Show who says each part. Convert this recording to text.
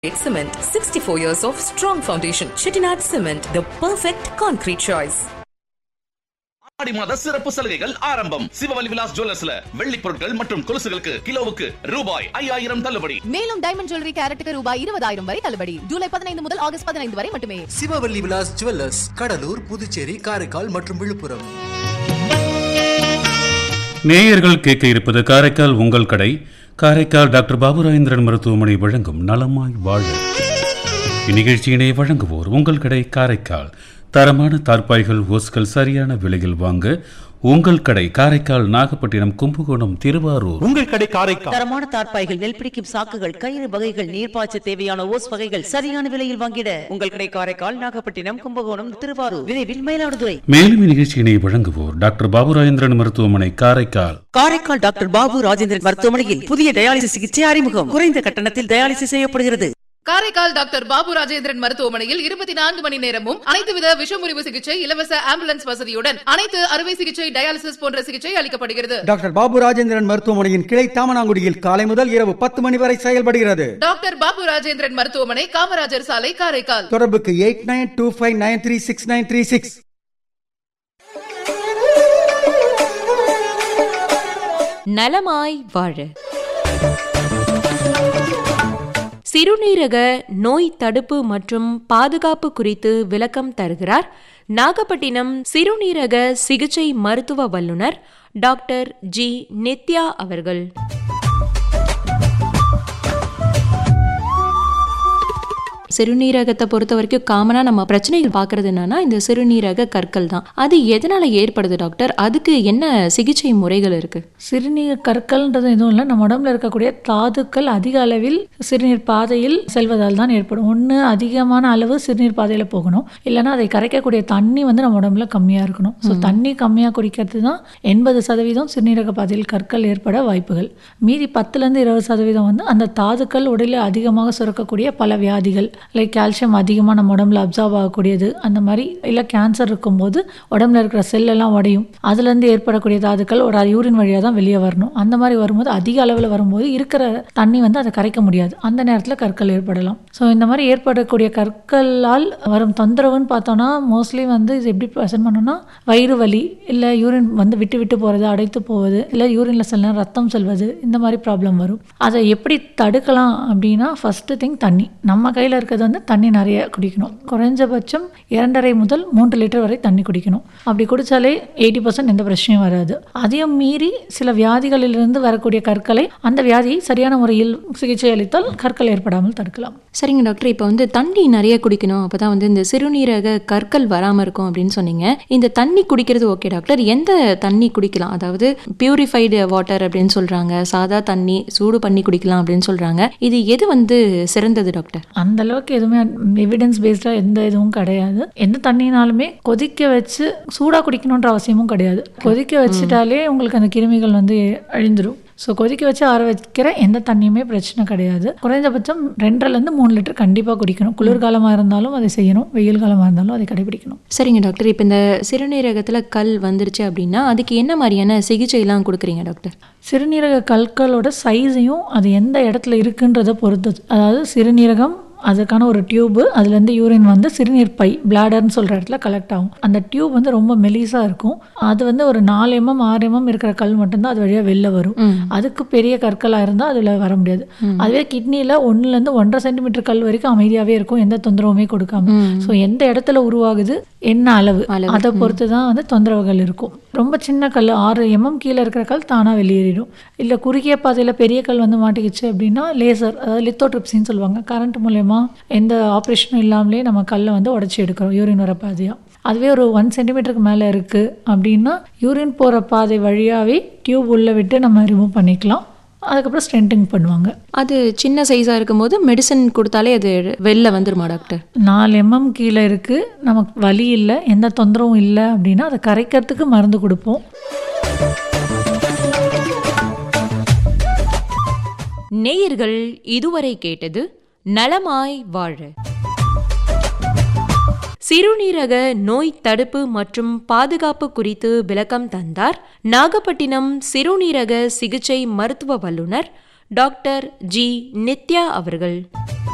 Speaker 1: Cement, 64 years of strong foundation. Chettinad Cement, the perfect concrete choice.
Speaker 2: ஆடி மாத சிறப்பு சலுகைகள் ஆரம்பம் சிவவலி விலாஸ் ஜுவல்லர்ஸ்ல வெள்ளி பொருட்கள் மற்றும் கொலுசுகளுக்கு கிலோவுக்கு ரூபாய் ஐயாயிரம் தள்ளுபடி
Speaker 3: மேலும் டைமண்ட் ஜுவல்லரி கேரட்டுக்கு ரூபாய் இருபதாயிரம் வரை தள்ளுபடி ஜூலை பதினைந்து முதல் ஆகஸ்ட் பதினைந்து வரை மட்டுமே
Speaker 4: சிவவல்லி விலாஸ் ஜுவல்லர்ஸ் கடலூர் புதுச்சேரி காரைக்கால் மற்றும் விழுப்புரம்
Speaker 5: நேயர்கள் கேட்க இருப்பது காரைக்கால் உங்கள் கடை காரைக்கால் டாக்டர் பாபுராயேந்திரன் மருத்துவமனை வழங்கும் நலமாய் வாழ இந்நிகழ்ச்சியினை வழங்குவோர் உங்கள் கடை காரைக்கால் தரமான தார்பாய்கள் ஓஸ்கள் சரியான விலையில் வாங்க உங்கள் கடை காரைக்கால் நாகப்பட்டினம் கும்பகோணம் திருவாரூர்
Speaker 6: உங்கள் கடை காரைக்கால்
Speaker 7: தரமான தார்ப்பாய்கள் நெல் பிடிக்கும் சாக்குகள் கயிறு வகைகள் நீர்ப்பாய்ச்ச தேவையான ஓஸ் வகைகள் சரியான விலையில் வாங்கிட உங்கள் கடை காரைக்கால் நாகப்பட்டினம் கும்பகோணம் திருவாரூர் விரைவில் மயிலாடுதுறை
Speaker 5: மேலும் இந்நிகழ்ச்சியினை வழங்குவோர் டாக்டர் பாபுராயேந்திரன் மருத்துவமனை காரைக்கால்
Speaker 7: காரைக்கால் டாக்டர் பாபு ராஜேந்திரன் மருத்துவமனையில் புதிய டயாலிசிஸ் சிகிச்சை அறிமுகம் குறைந்த கட்டணத்தில் டயாலிசிஸ் செய்யப்படுகிறது
Speaker 8: காரைக்கால் டாக்டர் பாபு ராஜேந்திரன் மருத்துவமனையில் இருபத்தி நான்கு மணி நேரமும் அனைத்து வித விஷமுறிவு சிகிச்சை இலவச ஆம்புலன்ஸ் வசதியுடன் அனைத்து அறுவை சிகிச்சை டயாலிசிஸ் போன்ற சிகிச்சை அளிக்கப்படுகிறது
Speaker 6: டாக்டர் பாபு ராஜேந்திரன் மருத்துவமனையின் கிளை தாமனாங்குடியில் காலை முதல் இரவு பத்து மணி வரை செயல்படுகிறது
Speaker 8: டாக்டர் பாபு ராஜேந்திரன் மருத்துவமனை காமராஜர் சாலை காரைக்கால்
Speaker 6: தொடர்புக்கு eight nine two five nine three six nine three six
Speaker 9: நலமாய் வாழ சிறுநீரக நோய் தடுப்பு மற்றும் பாதுகாப்பு குறித்து விளக்கம் தருகிறார் நாகப்பட்டினம் சிறுநீரக சிகிச்சை மருத்துவ வல்லுநர் டாக்டர் ஜி நித்யா அவர்கள் சிறுநீரகத்தை பொறுத்த வரைக்கும் காமனாக நம்ம பிரச்சனைகள் பார்க்கறது என்னன்னா இந்த சிறுநீரக கற்கள் தான் அது எதனால ஏற்படுது டாக்டர் அதுக்கு என்ன சிகிச்சை முறைகள் இருக்கு
Speaker 10: சிறுநீர் கற்கள்ன்றது எதுவும் இல்லை நம்ம உடம்புல இருக்கக்கூடிய தாதுக்கள் அதிக அளவில் சிறுநீர் பாதையில் செல்வதால் தான் ஏற்படும் ஒன்று அதிகமான அளவு சிறுநீர் பாதையில் போகணும் இல்லைன்னா அதை கரைக்கக்கூடிய தண்ணி வந்து நம்ம உடம்புல கம்மியாக இருக்கணும் ஸோ தண்ணி கம்மியாக குடிக்கிறது தான் எண்பது சதவீதம் சிறுநீரக பாதையில் கற்கள் ஏற்பட வாய்ப்புகள் மீதி பத்துலேருந்து இருபது சதவீதம் வந்து அந்த தாதுக்கள் உடலில் அதிகமாக சுரக்கக்கூடிய பல வியாதிகள் லைக் கால்சியம் அதிகமாக நம்ம உடம்புல அப்சார்ப் ஆகக்கூடியது அந்த மாதிரி இல்லை கேன்சர் இருக்கும்போது உடம்புல இருக்கிற செல் எல்லாம் உடையும் அதுலேருந்து ஏற்படக்கூடிய தாதுக்கள் ஒரு யூரின் வழியாக தான் வெளியே வரணும் அந்த மாதிரி வரும்போது அதிக அளவில் வரும்போது இருக்கிற தண்ணி வந்து அதை கரைக்க முடியாது அந்த நேரத்தில் கற்கள் ஏற்படலாம் ஸோ இந்த மாதிரி ஏற்படக்கூடிய கற்களால் வரும் தொந்தரவுன்னு பார்த்தோன்னா மோஸ்ட்லி வந்து இது எப்படி ப்ரெசென்ட் பண்ணோம்னா வயிறு வலி இல்லை யூரின் வந்து விட்டு விட்டு போகிறது அடைத்து போவது இல்லை யூரினில் சில நேரம் ரத்தம் செல்வது இந்த மாதிரி ப்ராப்ளம் வரும் அதை எப்படி தடுக்கலாம் அப்படின்னா ஃபஸ்ட்டு திங் தண்ணி நம்ம கையில் இருக்கிறது வந்து தண்ணி நிறைய குடிக்கணும் குறைஞ்சபட்சம் இரண்டரை முதல் மூன்று லிட்டர் வரை தண்ணி குடிக்கணும் அப்படி குடித்தாலே எயிட்டி பர்சன்ட் எந்த பிரச்சனையும் வராது அதையும் மீறி சில வியாதிகளிலிருந்து வரக்கூடிய கற்களை அந்த வியாதியை சரியான முறையில் சிகிச்சை அளித்தால் கற்கள் ஏற்படாமல் தடுக்கலாம்
Speaker 9: சரிங்க டாக்டர் இப்போ வந்து தண்ணி நிறைய குடிக்கணும் அப்போ தான் வந்து இந்த சிறுநீரக கற்கள் வராமல் இருக்கும் அப்படின்னு சொன்னீங்க இந்த தண்ணி குடிக்கிறது ஓகே டாக்டர் எந்த தண்ணி குடிக்கலாம் அதாவது பியூரிஃபைடு வாட்டர் அப்படின்னு சொல்கிறாங்க சாதா தண்ணி சூடு பண்ணி குடிக்கலாம் அப்படின்னு சொல்கிறாங்க இது எது வந்து சிறந்தது டாக்டர்
Speaker 10: அந்த அளவுக்கு எதுவுமே எவிடன்ஸ் பேஸ்டாக எந்த இதுவும் கிடையாது எந்த தண்ணினாலுமே கொதிக்க வச்சு சூடாக குடிக்கணுன்ற அவசியமும் கிடையாது கொதிக்க வச்சுட்டாலே உங்களுக்கு அந்த கிருமிகள் வந்து அழிந்துடும் ஸோ கொதிக்க வச்சு ஆற வைக்கிற எந்த தண்ணியுமே பிரச்சனை கிடையாது குறைந்தபட்சம் ரெண்டரைலேருந்து மூணு லிட்டர் கண்டிப்பாக குடிக்கணும் குளிர்காலமாக இருந்தாலும் அதை செய்யணும் வெயில் காலமாக இருந்தாலும் அதை கடைபிடிக்கணும்
Speaker 9: சரிங்க டாக்டர் இப்போ இந்த சிறுநீரகத்தில் கல் வந்துருச்சு அப்படின்னா அதுக்கு என்ன மாதிரியான சிகிச்சைலாம் கொடுக்குறீங்க டாக்டர்
Speaker 10: சிறுநீரக கற்களோட சைஸையும் அது எந்த இடத்துல இருக்குன்றதை பொறுத்தது அதாவது சிறுநீரகம் அதுக்கான ஒரு டியூபு அதுலேருந்து யூரின் வந்து சிறுநீர் பை பிளாடர்னு சொல்கிற இடத்துல கலெக்ட் ஆகும் அந்த டியூப் வந்து ரொம்ப மெலிசாக இருக்கும் அது வந்து ஒரு நாலு எம்எம் ஆறு எம்எம் இருக்கிற கல் மட்டும்தான் அது வழியாக வெளில வரும் அதுக்கு பெரிய கற்களாக இருந்தால் அதில் வர முடியாது அதுவே கிட்னியில் ஒன்றுலேருந்து ஒன்றரை சென்டிமீட்டர் கல் வரைக்கும் அமைதியாகவே இருக்கும் எந்த தொந்தரவுமே கொடுக்காம ஸோ எந்த இடத்துல உருவாகுது என்ன அளவு அதை பொறுத்து தான் வந்து தொந்தரவுகள் இருக்கும் ரொம்ப சின்ன கல் ஆறு எம்எம் கீழே இருக்கிற கல் தானாக வெளியேறிடும் இல்லை குறுகிய பாதையில் பெரிய கல் வந்து மாட்டிக்கிச்சு அப்படின்னா லேசர் அதாவது லித்தோட்ரிப்சின்னு சொல்லுவாங்க கரண்ட் மூலயமா எந்த ஆப்ரேஷனும் இல்லாமலே நம்ம கல்லை வந்து உடச்சி எடுக்கிறோம் யூரின் வர பாதையாக அதுவே ஒரு ஒன் சென்டிமீட்டருக்கு மேலே இருக்குது அப்படின்னா யூரின் போகிற பாதை வழியாகவே டியூப் உள்ளே விட்டு நம்ம ரிமூவ் பண்ணிக்கலாம் அதுக்கப்புறம் ஸ்ட்ரென்டிங் பண்ணுவாங்க
Speaker 9: அது சின்ன சைஸாக இருக்கும்போது மெடிசன் கொடுத்தாலே அது வெளில வந்துருமா டாக்டர்
Speaker 10: நாலு எம்எம் கீழே இருக்குது நமக்கு வலி இல்லை எந்த தொந்தரவும் இல்லை அப்படின்னா அதை கரைக்கிறதுக்கு மருந்து கொடுப்போம்
Speaker 9: நேயர்கள் இதுவரை கேட்டது நலமாய் வாழ சிறுநீரக நோய் தடுப்பு மற்றும் பாதுகாப்பு குறித்து விளக்கம் தந்தார் நாகப்பட்டினம் சிறுநீரக சிகிச்சை மருத்துவ வல்லுநர் டாக்டர் ஜி நித்யா அவர்கள்